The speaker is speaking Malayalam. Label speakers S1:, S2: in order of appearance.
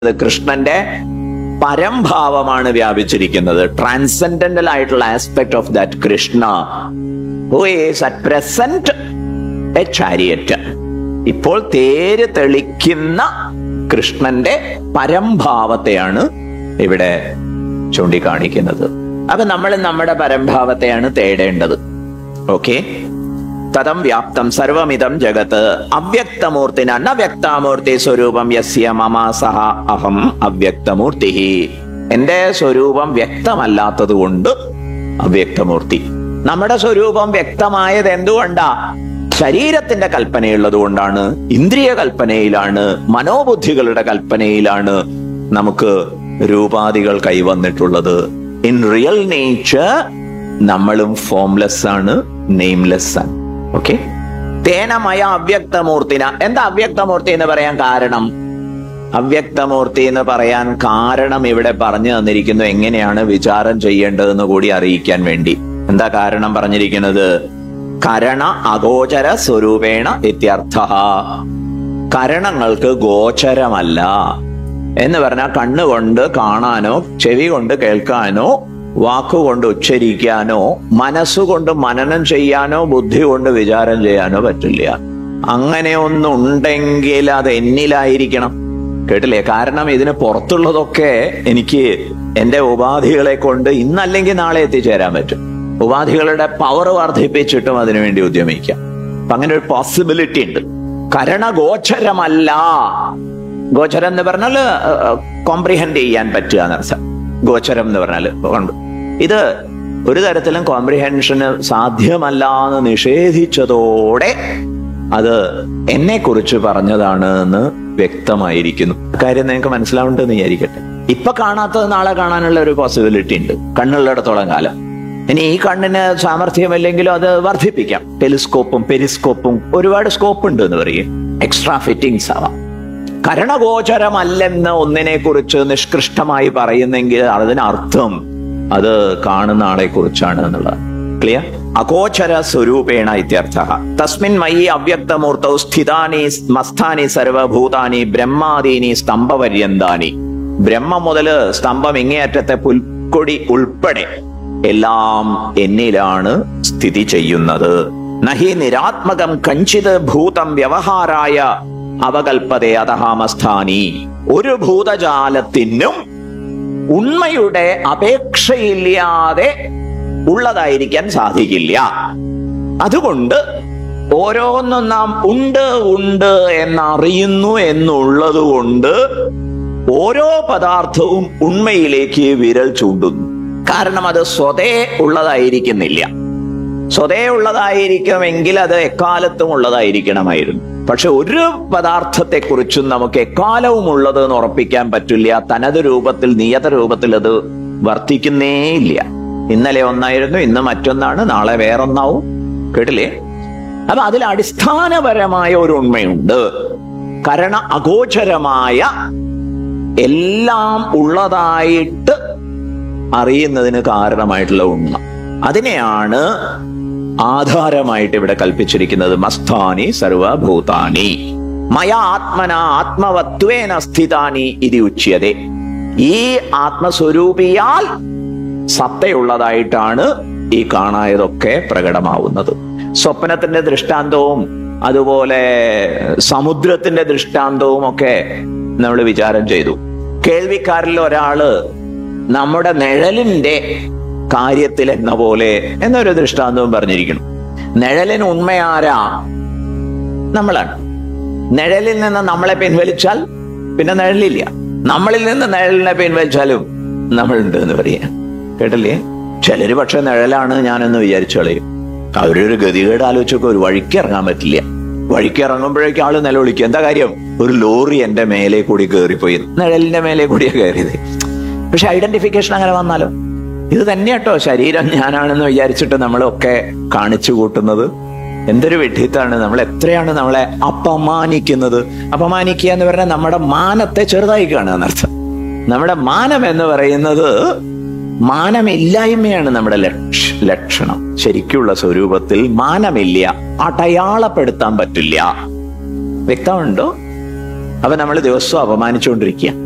S1: വ്യാപിച്ചിരിക്കുന്നത് കൃഷ്ണന്റെ പരംഭാവമാണ് വ്യാപിച്ചിരിക്കുന്നത് ട്രാൻസെൻഡന്റൽ ആയിട്ടുള്ള aspect of that Krishna who is at present a chariot ഇപ്പോൾ തേര് തെളിക്കുന്ന കൃഷ്ണന്റെ പരംഭാവത്തെയാണ് ഇവിടെ ചൂണ്ടിക്കാണിക്കുന്നത് അപ്പൊ നമ്മൾ നമ്മുടെ പരംഭാവത്തെയാണ് തേടേണ്ടത് ഓക്കെ തദം വ്യാപ്തം സർവമിതം ജഗത്ത് അവ്യക്തമൂർത്തിന ന വ്യക്താമൂർത്തി സ്വരൂപം യസ്യ മമ സഹ അഹം അവ്യക്തമൂർത്തി എന്റെ സ്വരൂപം വ്യക്തമല്ലാത്തത് കൊണ്ട് അവ്യക്തമൂർത്തി നമ്മുടെ സ്വരൂപം വ്യക്തമായത് എന്തുകൊണ്ടാ ശരീരത്തിന്റെ കൽപ്പനയുള്ളത് കൊണ്ടാണ് ഇന്ദ്രിയ കൽപ്പനയിലാണ് മനോബുദ്ധികളുടെ കൽപ്പനയിലാണ് നമുക്ക് രൂപാദികൾ കൈവന്നിട്ടുള്ളത് ഇൻ റിയൽ നേച്ചർ നമ്മളും ഫോംലെസ് ആണ് നെയിംലെസ് ആണ് ഓക്കെ തേനമയ അവ്യക്തമൂർത്തിന എന്താ അവ്യക്തമൂർത്തി എന്ന് പറയാൻ കാരണം അവ്യക്തമൂർത്തി എന്ന് പറയാൻ കാരണം ഇവിടെ പറഞ്ഞു തന്നിരിക്കുന്നു എങ്ങനെയാണ് വിചാരം ചെയ്യേണ്ടതെന്ന് കൂടി അറിയിക്കാൻ വേണ്ടി എന്താ കാരണം പറഞ്ഞിരിക്കുന്നത് കരണ അഗോചര സ്വരൂപേണ ഇത്യർത്ഥ കരണങ്ങൾക്ക് ഗോചരമല്ല എന്ന് പറഞ്ഞാൽ കണ്ണുകൊണ്ട് കാണാനോ ചെവി കൊണ്ട് കേൾക്കാനോ വാക്കുകൊണ്ട് ഉച്ചരിക്കാനോ മനസ്സുകൊണ്ട് മനനം ചെയ്യാനോ ബുദ്ധി കൊണ്ട് വിചാരം ചെയ്യാനോ പറ്റില്ല അങ്ങനെ ഒന്നുണ്ടെങ്കിൽ അത് എന്നിലായിരിക്കണം കേട്ടില്ലേ കാരണം ഇതിന് പുറത്തുള്ളതൊക്കെ എനിക്ക് എന്റെ ഉപാധികളെ കൊണ്ട് ഇന്നല്ലെങ്കിൽ നാളെ എത്തിച്ചേരാൻ പറ്റും ഉപാധികളുടെ പവർ വർദ്ധിപ്പിച്ചിട്ടും അതിനുവേണ്ടി ഉദ്യമിക്കാം അപ്പൊ അങ്ങനെ ഒരു പോസിബിലിറ്റി ഉണ്ട് കരണഗോചരമല്ല ഗോചരം എന്ന് പറഞ്ഞാൽ കോംപ്രിഹെൻഡ് ചെയ്യാൻ പറ്റുക എന്നർത്ഥം ഗോചരം എന്ന് പറഞ്ഞാൽ ഉണ്ട് ഇത് ഒരു തരത്തിലും കോംപ്രിഹെൻഷന് സാധ്യമല്ല എന്ന് നിഷേധിച്ചതോടെ അത് എന്നെ കുറിച്ച് പറഞ്ഞതാണ് എന്ന് വ്യക്തമായിരിക്കുന്നു കാര്യം നിങ്ങൾക്ക് മനസ്സിലാവുണ്ടെന്ന് വിചാരിക്കട്ടെ ഇപ്പൊ കാണാത്തത് നാളെ കാണാനുള്ള ഒരു പോസിബിലിറ്റി ഉണ്ട് കണ്ണുള്ളിടത്തോളം കാലം ഇനി ഈ കണ്ണിന് സാമർഥ്യമില്ലെങ്കിലും അത് വർദ്ധിപ്പിക്കാം ടെലിസ്കോപ്പും പെരിസ്കോപ്പും ഒരുപാട് സ്കോപ്പ് ഉണ്ട് എന്ന് പറയും എക്സ്ട്രാ ഫിറ്റിംഗ്സ് ആവാം കരണഗോചരമല്ലെന്ന് ഒന്നിനെ കുറിച്ച് നിഷ്കൃഷ്ടമായി പറയുന്നെങ്കിൽ അതിനർത്ഥം അത് കാണുന്ന ആളെ കുറിച്ചാണ് എന്നുള്ളത് ക്ലിയർ അഗോചര സ്വരൂപേണ ഇത്യർത്ഥ തസ്മിൻ മയി അവ്യക്തമൂർത്തൗ സ്ഥിതാനി മസ്ഥാനി സർവഭൂതാനി ബ്രഹ്മാദീനി സ്തംഭപര്യന്താനി ബ്രഹ്മം മുതല് സ്തംഭം ഇങ്ങേയറ്റത്തെ പുൽക്കൊടി ഉൾപ്പെടെ എല്ലാം എന്നിലാണ് സ്ഥിതി ചെയ്യുന്നത് നഹി നിരാത്മകം കഞ്ചിത് ഭൂതം വ്യവഹാരായ അവകൽപ്പതേ അതഹാമസ്ഥാനി ഒരു ഭൂതജാലത്തിനും ഉണ്മയുടെ അപേക്ഷയില്ലാതെ ഉള്ളതായിരിക്കാൻ സാധിക്കില്ല അതുകൊണ്ട് ഓരോന്നും നാം ഉണ്ട് ഉണ്ട് എന്നറിയുന്നു എന്നുള്ളത് കൊണ്ട് ഓരോ പദാർത്ഥവും ഉണ്മയിലേക്ക് വിരൽ ചൂണ്ടുന്നു കാരണം അത് സ്വതേ ഉള്ളതായിരിക്കുന്നില്ല സ്വതേ ഉള്ളതായിരിക്കുമെങ്കിൽ അത് എക്കാലത്തും ഉള്ളതായിരിക്കണമായിരുന്നു പക്ഷെ ഒരു പദാർത്ഥത്തെക്കുറിച്ചും നമുക്ക് എക്കാലവും ഉള്ളത് എന്ന് ഉറപ്പിക്കാൻ പറ്റില്ല തനത് രൂപത്തിൽ നിയത രൂപത്തിൽ അത് വർത്തിക്കുന്നേ ഇല്ല ഇന്നലെ ഒന്നായിരുന്നു ഇന്ന് മറ്റൊന്നാണ് നാളെ വേറൊന്നാവും കേട്ടില്ലേ അപ്പൊ അതിൽ അടിസ്ഥാനപരമായ ഒരു ഉണ്മയുണ്ട് കരണ അഗോചരമായ എല്ലാം ഉള്ളതായിട്ട് അറിയുന്നതിന് കാരണമായിട്ടുള്ള ഉണ്മ അതിനെയാണ് ആധാരമായിട്ട് ഇവിടെ കൽപ്പിച്ചിരിക്കുന്നത് മസ്ഥാനി സർവഭൂതാനി മയ ആത്മന ആത്മവത്വേന സ്ഥിതാനി ഇത് ഉച്യതേ ഈ ആത്മസ്വരൂപിയാൽ സത്തയുള്ളതായിട്ടാണ് ഈ കാണായതൊക്കെ പ്രകടമാവുന്നത് സ്വപ്നത്തിന്റെ ദൃഷ്ടാന്തവും അതുപോലെ സമുദ്രത്തിന്റെ ദൃഷ്ടാന്തവും ഒക്കെ നമ്മൾ വിചാരം ചെയ്തു കേൾവിക്കാരിൽ ഒരാള് നമ്മുടെ നിഴലിന്റെ കാര്യത്തിൽ എന്ന പോലെ എന്നൊരു ദൃഷ്ടാന്തവും പറഞ്ഞിരിക്കണം നിഴലിന് ഉണ്മയാരാ നമ്മളാണ് നിഴലിൽ നിന്ന് നമ്മളെ പിൻവലിച്ചാൽ പിന്നെ നിഴലില്ല നമ്മളിൽ നിന്ന് നിഴലിനെ പിൻവലിച്ചാലും നമ്മളുണ്ട് എന്ന് പറയാ കേട്ടില്ലേ ചിലര് പക്ഷെ നിഴലാണ് ഞാനെന്ന് വിചാരിച്ചു കളയും അവരൊരു ഗതികേട് ആലോചിച്ചൊക്കെ ഒരു വഴിക്ക് ഇറങ്ങാൻ പറ്റില്ല വഴിക്ക് ഇറങ്ങുമ്പോഴേക്കും ആള് നിലവിളിക്കും എന്താ കാര്യം ഒരു ലോറി എന്റെ മേലെ കൂടി കയറിപ്പോയി നിഴലിന്റെ മേലെ കൂടിയാ കയറിയത് പക്ഷെ ഐഡന്റിഫിക്കേഷൻ അങ്ങനെ വന്നാലോ ഇത് തന്നെ കേട്ടോ ശരീരം ഞാനാണെന്ന് വിചാരിച്ചിട്ട് നമ്മളൊക്കെ കാണിച്ചു കൂട്ടുന്നത് എന്തൊരു വിഡ്ഢിത്താണ് നമ്മൾ എത്രയാണ് നമ്മളെ അപമാനിക്കുന്നത് അപമാനിക്കുക എന്ന് പറഞ്ഞാൽ നമ്മുടെ മാനത്തെ ചെറുതായി കാണുക എന്നർത്ഥം നമ്മുടെ മാനം എന്ന് പറയുന്നത് മാനമില്ലായ്മയാണ് നമ്മുടെ ലക്ഷ ലക്ഷണം ശരിക്കുള്ള സ്വരൂപത്തിൽ മാനമില്ല അടയാളപ്പെടുത്താൻ പറ്റില്ല വ്യക്തമുണ്ടോ അപ്പൊ നമ്മൾ ദിവസവും അപമാനിച്ചുകൊണ്ടിരിക്കുക